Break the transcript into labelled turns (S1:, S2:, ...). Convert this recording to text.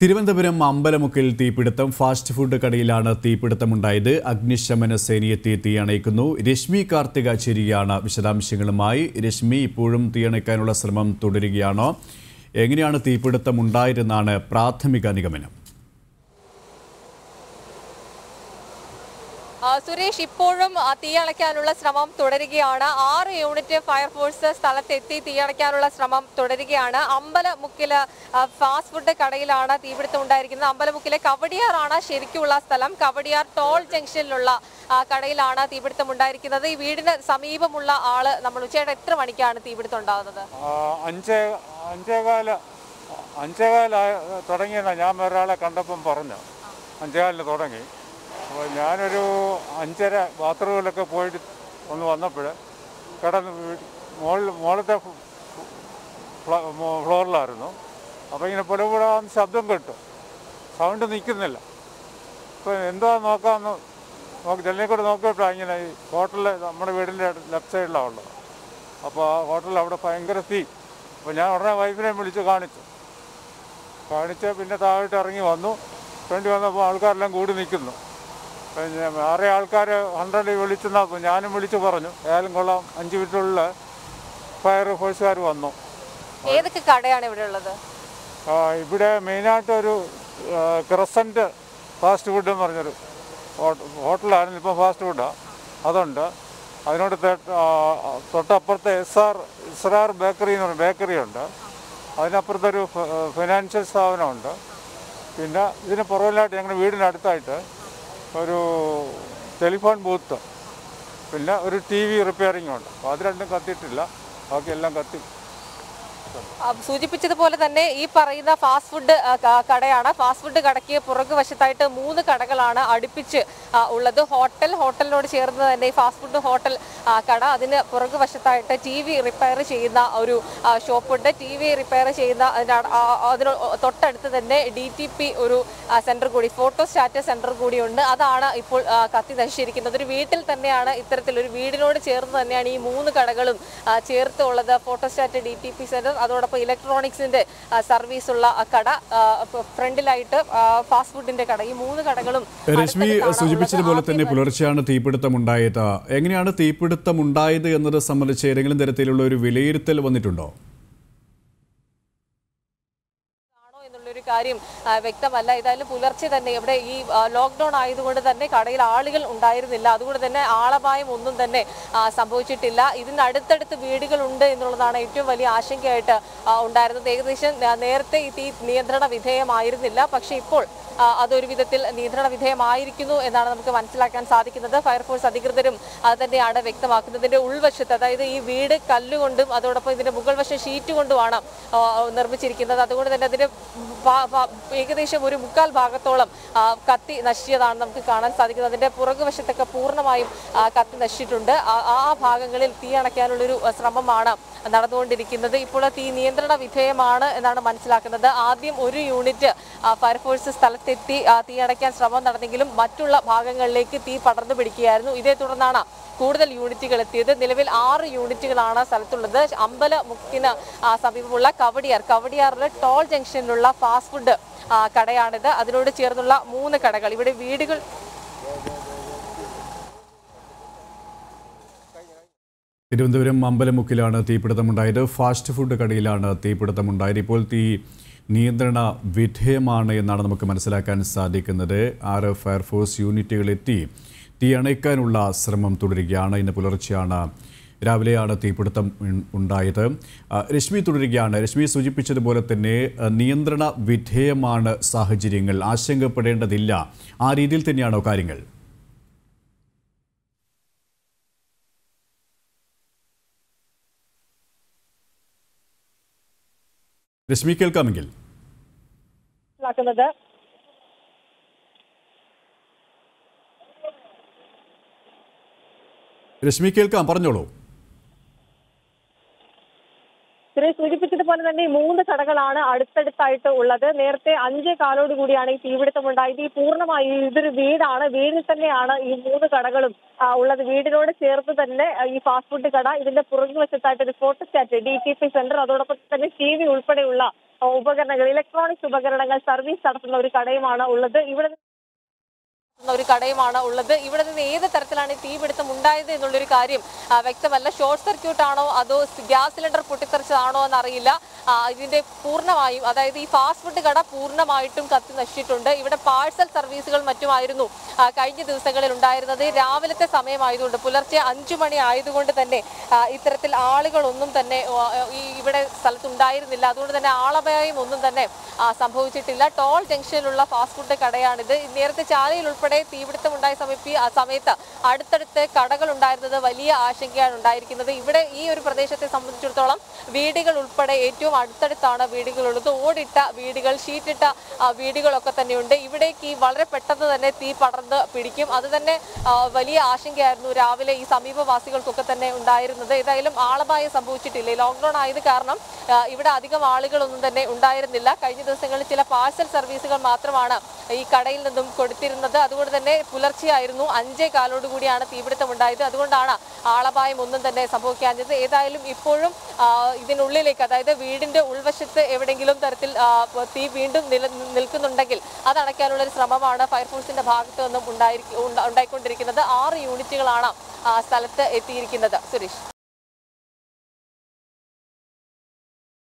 S1: തിരുവനന്തപുരം അമ്പലമുക്കിൽ തീപിടുത്തം fast food കടയിലാണ് തീപിടുത്തമുണ്ടായത് അഗ്നിശമന സേനയെത്തി തീയണയ്ക്കുന്നു രശ്മി കാർത്തിക ചേരുകയാണ് വിശദാംശങ്ങളുമായി രശ്മി ഇപ്പോഴും തീയണയ്ക്കാനുള്ള ശ്രമം തുടരുകയാണോ എങ്ങനെയാണ് തീപിടുത്തം ഉണ്ടായതെന്നാണ് പ്രാഥമിക നിഗമനം
S2: ആ, സുരേഷ് ഇപ്പോഴും ആ, തീയണയ്ക്കാനുള്ള ശ്രമം തുടരുകയാണ് ആറ് യൂണിറ്റ് ഫയർഫോഴ്സ് സ്ഥലത്തെത്തി തീയണയ്ക്കാനുള്ള ശ്രമം തുടരുകയാണ് അമ്പലമുക്കില് ആ, ഫാസ്റ്റ് ഫുഡ് കടയിലാണ് തീപിടുത്തം ഉണ്ടായിരിക്കുന്നത് അമ്പലമുക്കിലെ കവടിയാറാണ് ശരിക്കുള്ള സ്ഥലം കവടിയാർ ടോൾ ജംഗ്ഷനിലുള്ള ആ, കടയിലാണ് തീപിടുത്തം ഉണ്ടായിരിക്കുന്നത് ഈ വീടിന് സമീപമുള്ള ആള് നമ്മൾ ഉച്ചയുടെ എത്ര മണിക്കാണ് തീപിടുത്തം ഉണ്ടാകുന്നത്
S3: ആ, അഞ്ചേ അഞ്ചേകാല് അഞ്ചേകാലായ തുടങ്ങിയെന്നാണ് ഞാൻ ഒരാളെ കണ്ടപ്പം പറഞ്ഞു അഞ്ചേകാലിന് തുടങ്ങി അപ്പോൾ ഞാനൊരു അഞ്ചര ബാത്റൂമിലൊക്കെ പോയിട്ട് ഒന്ന് വന്നപ്പോൾ കിടന്ന് വീ- മുകളിൽ മുകളിലത്തെ ഫ്ല- ഫ്ല- മോ- ഫ്ലോറിലായിരുന്നു അപ്പോൾ ഇങ്ങനെ പുലപുടാന്ന് ശബ്ദം കേട്ടു സൗണ്ട് നിൽക്കുന്നില്ല അപ്പോൾ എന്താ നോക്കാമെന്ന് നോക്കി ജനലിൽ കൂടെ നോക്കിയപ്പോഴാണ് ഇങ്ങനെ ഈ ഹോട്ടലിൽ നമ്മുടെ വീടിൻ്റെ ലെഫ്റ്റ് സൈഡിലാണ് ഉള്ളത് അപ്പോൾ ആ ഹോട്ടലിൽ അവിടെ ഭയങ്കര തീ അപ്പോൾ ഞാൻ ഉടനെ വൈഫിനെ വിളിച്ച് കാണിച്ചു കാണിച്ച് പിന്നെ താഴോട്ട് ഇറങ്ങി വന്നു ഫ്രണ്ട് വന്നപ്പോൾ ആൾക്കാരെല്ലാം കൂടി നിൽക്കുന്നു പിന്നെ വേറെ ആൾക്കാർ ഹൺഡ്രഡിൽ വിളിച്ചെന്നാൽ ഞാനും വിളിച്ച് പറഞ്ഞു ഏതായാലും കൊള്ളാം അഞ്ച് മിനിറ്റുള്ളിൽ ഫയർ ഫോഴ്സുകാർ വന്നു
S2: ഏതൊക്കെ കടയാണ് ഇവിടെ ഉള്ളത്
S3: ആ, ഇവിടെ മെയിനായിട്ട് ഒരു ക്രസൻറ്റ് ഫാസ്റ്റ് ഫുഡ് എന്ന് പറഞ്ഞൊരു ഹോട്ട- ഹോട്ടലായിരുന്നു ഇപ്പോൾ ഫാസ്റ്റ് ഫുഡാണ് അതുണ്ട് അതിനോട് തെ- ആ, തൊട്ടപ്പുറത്തെ എസ് ആർ ഇസ്രാർ ബേക്കറി എന്ന് പറഞ്ഞ ബേക്കറി ഉണ്ട് അതിനപ്പുറത്തൊരു ഫ- ഫിനാൻഷ്യൽ സ്ഥാപനമുണ്ട് പിന്നെ ഇതിന് പുറകിലായിട്ട് ഞങ്ങളുടെ വീടിനടുത്തായിട്ട് ഒരു ടെലിഫോൺ ബൂത്ത് പിന്നെ ഒരു ടി വി റിപ്പയറിംഗ് ഉണ്ട് അപ്പോൾ അത് രണ്ടും കത്തിയിട്ടില്ല ബാക്കിയെല്ലാം കത്തി
S2: ആ, സൂചിപ്പിച്ചതുപോലെ തന്നെ ഈ പറയുന്ന ഫാസ്റ്റ് ഫുഡ് ആ, ക- കടയാണ് ഫാസ്റ്റ് ഫുഡ് കടയ്ക്ക് പുറകുവശത്തായിട്ട് മൂന്ന് കടകളാണ് അടുപ്പിച്ച് ആ, ഉള്ളത് ഹോട്ടൽ ഹോട്ടലിനോട് ചേർന്ന് തന്നെ ഈ ഫാസ്റ്റ് ഫുഡ് ഹോട്ടൽ ആ, കട അതിന് പുറകുവശത്തായിട്ട് ടി വി റിപ്പയർ ചെയ്യുന്ന ഒരു ആ, ഷോപ്പുണ്ട് ടി വി റിപ്പയർ ചെയ്യുന്ന അതിന് അട- ആ, അതിന് തൊട്ടടുത്ത് തന്നെ ഡി ടി പി ഒരു ആ, സെന്റർ കൂടി ഫോട്ടോ സ്റ്റാറ്റ് സെന്റർ കൂടിയുണ്ട് അതാണ് ഇപ്പോൾ ആ, കത്തി നശിച്ചിരിക്കുന്നത് ഒരു വീട്ടിൽ തന്നെയാണ് ഇത്തരത്തിലൊരു വീടിനോട് ചേർന്ന് തന്നെയാണ് ഈ മൂന്ന് കടകളും ആ, ചേർത്ത് ഉള്ളത് photostat D T P centre അതോടൊപ്പം ഇലക്ട്രോണിക്സിന്റെ ആ, സർവീസ് ഉള്ള ആ കട ആ, ഫ- ഫ്രണ്ടിലായിട്ട് ആ, ഫാസ്റ്റ് ഫുഡിന്റെ കട ഈ മൂന്ന് കടകളും
S1: രശ്മി
S2: അടുത്തടുത്താണ് ഉള്ളത്.
S1: സൂചിപ്പിച്ചതുപോലെ തന്നെ
S2: ആദ്യം
S1: പുലർച്ചെയാണ് തീപിടുത്തം ഉണ്ടായത് എങ്ങനെയാണ് തീപിടുത്തം ഉണ്ടായത് എന്നത് സംബന്ധിച്ച് ഏതെങ്കിലും തരത്തിലുള്ള ഒരു വിലയിരുത്തൽ വന്നിട്ടുണ്ടോ
S2: ആണോ എന്നുള്ളൊരു കാര്യം ആ, വ്യക്തമല്ല ഏതായാലും പുലർച്ചെ തന്നെ ഇവിടെ ഈ ആ, ലോക്ക്ഡൌൺ ആയതുകൊണ്ട് തന്നെ കടയിൽ ആളുകൾ ഉണ്ടായിരുന്നില്ല അതുകൊണ്ട് തന്നെ ആളപായം ഒന്നും തന്നെ ആ, സംഭവിച്ചിട്ടില്ല ഇതിന് അടുത്തടുത്ത് വീടുകളുണ്ട് എന്നുള്ളതാണ് ഏറ്റവും വലിയ ആശങ്കയായിട്ട് ആ, ഉണ്ടായിരുന്നത് ഏകദേശം ആ, നേരത്തെ ഈ തീ നിയന്ത്രണ വിധേയമായിരുന്നില്ല പക്ഷേ ഇപ്പോൾ ആ, അതൊരു വിധത്തിൽ നിയന്ത്രണ വിധേയമായിരിക്കുന്നു എന്നാണ് നമുക്ക് മനസ്സിലാക്കാൻ സാധിക്കുന്നത് ഫയർഫോഴ്സ് അധികൃതരും അത് തന്നെയാണ് വ്യക്തമാക്കുന്നത് ഇതിന്റെ ഉൾവശത്ത് അതായത് ഈ വീട് കല്ലുകൊണ്ടും അതോടൊപ്പം ഇതിന്റെ മുകൾ വശം ഷീറ്റ് കൊണ്ടുമാണ് ആ, നിർമ്മിച്ചിരിക്കുന്നത് അതുകൊണ്ട് തന്നെ അതിന്റെ ഭാ- ഭാ- ഏകദേശം ഒരു മുക്കാൽ ഭാഗത്തോളം ആ, കത്തി നശിച്ചതാണ് നമുക്ക് കാണാൻ സാധിക്കുന്നത് അതിന്റെ പുറകുവശത്തൊക്കെ പൂർണ്ണമായും ആ, കത്തി നശിച്ചിട്ടുണ്ട് ആ- ആ ഭാഗങ്ങളിൽ തീ അണയ്ക്കാനുള്ളൊരു ആ, ശ്രമമാണ് നടന്നുകൊണ്ടിരിക്കുന്നത് ഇപ്പോൾ തീ നിയന്ത്രണ വിധേയമാണ് എന്നാണ് മനസ്സിലാക്കുന്നത് ആദ്യം ഒരു യൂണിറ്റ് ആ, ഫയർഫോഴ്സ് സ്ഥലത്തെത്തി ആ, തീ അടയ്ക്കാൻ ശ്രമം നടന്നെങ്കിലും മറ്റുള്ള ഭാഗങ്ങളിലേക്ക് തീ പടർന്നു പിടിക്കുകയായിരുന്നു ഇതേ തുടർന്നാണ് കൂടുതൽ യൂണിറ്റുകൾ എത്തിയത് നിലവിൽ ആറ് യൂണിറ്റുകളാണ് സ്ഥലത്തുള്ളത് അമ്പല മുക്കിന് ആ, സമീപമുള്ള കവടിയാർ കവടിയാറിലെ ടോൾ ജംഗ്ഷനിലുള്ള ഫാസ്റ്റ് ഫുഡ് ആ, കടയാണിത് അതിനോട് ചേർന്നുള്ള മൂന്ന് കടകൾ ഇവിടെ വീടുകൾ
S1: തിരുവനന്തപുരം അമ്പലമുക്കിലാണ് തീപിടുത്തമുണ്ടായത് ഫാസ്റ്റ് ഫുഡ് കടയിലാണ് തീപിടുത്തമുണ്ടായത് ഇപ്പോൾ തീ നിയന്ത്രണ വിധേയമാണ് എന്നാണ് നമുക്ക് മനസ്സിലാക്കാൻ സാധിക്കുന്നത് ആറ് ഫയർഫോഴ്സ് യൂണിറ്റുകൾ എത്തി തീ അണയ്ക്കാനുള്ള ശ്രമം തുടരുകയാണ് ഇന്ന് പുലർച്ചെയാണ് രാവിലെയാണ് തീപിടുത്തം ഉൺ- ഉണ്ടായത് ആ, രശ്മി തുടരുകയാണ് രശ്മി സൂചിപ്പിച്ചതുപോലെ തന്നെ ആ, നിയന്ത്രണ വിധേയമാണ് സാഹചര്യങ്ങൾ ആശങ്കപ്പെടേണ്ടതില്ല ആ രീതിയിൽ തന്നെയാണോ കാര്യങ്ങൾ രശ്മി കേൾക്കാമെങ്കിൽ
S2: മനസ്സിലാക്കുന്നത്
S1: രശ്മി കേൾക്കാം പറഞ്ഞോളൂ
S2: സുരേഷ് സൂചിപ്പിച്ചതുപോലെ തന്നെ ഈ മൂന്ന് കടകളാണ് അടുത്തടുത്തായിട്ട് ഉള്ളത് നേരത്തെ അഞ്ചേ കാലോട് കൂടിയാണ് ഈ തീപിടുത്തം ഉണ്ടായത് ഈ പൂർണ്ണമായി ഇതൊരു വീടാണ് വീടിൽ തന്നെയാണ് ഈ മൂന്ന് കടകളും ആ, ഉള്ളത് വീടിനോട് ചേർത്ത് തന്നെ ആ, ഈ ഫാസ്റ്റ് ഫുഡ് കട ഇതിന്റെ പുറകുവശത്തായിട്ട് ഒരു photostat D T P centre അതോടൊപ്പം തന്നെ ടി വി ഉൾപ്പെടെയുള്ള ആ, ഉപകരണങ്ങൾ ഇലക്ട്രോണിക്സ് ഉപകരണങ്ങൾ സർവീസ് നടത്തുന്ന ഒരു കടയുമാണ് ഉള്ളത് ഇവിടെ നടത്തുന്ന ഒരു കടയുമാണ് ഉള്ളത് ഇവിടെ നിന്ന് ഏത് തരത്തിലാണ് ഈ തീപിടുത്തം ഉണ്ടായത് എന്നുള്ളൊരു കാര്യം ആ, വ്യക്തമല്ല ഷോർട്ട് സർക്യൂട്ട് ആണോ അതോ സ് ഗ്യാസ് സിലിണ്ടർ പൊട്ടിത്തെറിച്ചതാണോ എന്നറിയില്ല ആ, ഇതിന്റെ പൂർണ്ണമായും അതായത് ഈ ഫാസ്റ്റ് ഫുഡ് കട പൂർണ്ണമായിട്ടും കത്തി നശിച്ചിട്ടുണ്ട് ഇവിടെ പാഴ്സൽ സർവീസുകൾ മറ്റുമായിരുന്നു ആ, കഴിഞ്ഞ ദിവസങ്ങളിൽ ഉണ്ടായിരുന്നത് രാവിലത്തെ സമയമായതുകൊണ്ട് പുലർച്ചെ അഞ്ചു മണി ആയതുകൊണ്ട് തന്നെ ആ, ഇത്തരത്തിൽ ആളുകളൊന്നും തന്നെ ആ, ഈ ഇവിടെ സ്ഥലത്തുണ്ടായിരുന്നില്ല അതുകൊണ്ട് തന്നെ ആളപായം ഒന്നും തന്നെ ആ, സംഭവിച്ചിട്ടില്ല ടോൾ ജംഗ്ഷനിലുള്ള ഫാസ്റ്റ് ഫുഡ് കടയാണിത് നേരത്തെ ചാലയിൽ ഉൾപ്പെടെ തീപിടുത്തം ഉണ്ടായ സമയത്ത് ആ സമയത്ത് അടുത്തടുത്ത് കടകൾ ഉണ്ടായിരുന്നത് വലിയ ആശങ്കയാണ് ഉണ്ടായിരിക്കുന്നത് ഇവിടെ ഈ ഒരു പ്രദേശത്തെ സംബന്ധിച്ചിടത്തോളം വീടുകൾ ഉൾപ്പെടെ ഏറ്റവും അടുത്തടുത്താണ് വീടുകളുള്ളത് ഓടിട്ട വീടുകൾ ഷീറ്റിട്ട ആ, വീടുകളൊക്കെ തന്നെയുണ്ട് ഇവിടേക്ക് ഈ വളരെ പെട്ടെന്ന് തന്നെ തീ പടർന്ന് പിടിക്കും അത് തന്നെ ആ, വലിയ ആശങ്കയായിരുന്നു രാവിലെ ഈ സമീപവാസികൾക്കൊക്കെ തന്നെ ഉണ്ടായിരുന്നത് ഏതായാലും ആളപായം സംഭവിച്ചിട്ടില്ല ഈ ലോക്ക്ഡൌൺ ആയത് കാരണം ആ, ഇവിടെ അധികം ആളുകളൊന്നും തന്നെ ഉണ്ടായിരുന്നില്ല കഴിഞ്ഞ ദിവസങ്ങളിൽ ചില പാഴ്സൽ സർവീസുകൾ മാത്രമാണ് ഈ കടയിൽ നിന്നും കൊടുത്തിരുന്നത് അതുകൊണ്ട് തന്നെ പുലർച്ചെയായിരുന്നു അഞ്ചേ കാലോട് കൂടിയാണ് തീപിടുത്തം ഉണ്ടായത് അതുകൊണ്ടാണ് ആളപായം ഒന്നും തന്നെ സംഭവിക്കാഞ്ഞത് ഏതായാലും ഇപ്പോഴും ആ, ഇതിനുള്ളിലേക്ക് അതായത് വീടിന്റെ ഉൾവശത്ത് എവിടെയെങ്കിലും തരത്തിൽ ആ, തീ വീണ്ടും നില നിൽക്കുന്നുണ്ടെങ്കിൽ അത് അണയ്ക്കാനുള്ള ഒരു ശ്രമമാണ് ഫയർഫോഴ്സിന്റെ ഭാഗത്തു നിന്നും ഉണ്ടായിരിക്കും ഉണ്ടായിക്കൊണ്ടിരിക്കുന്നത് ആറ് യൂണിറ്റുകളാണ് ആ, സ്ഥലത്ത് എത്തിയിരിക്കുന്നത് സുരേഷ്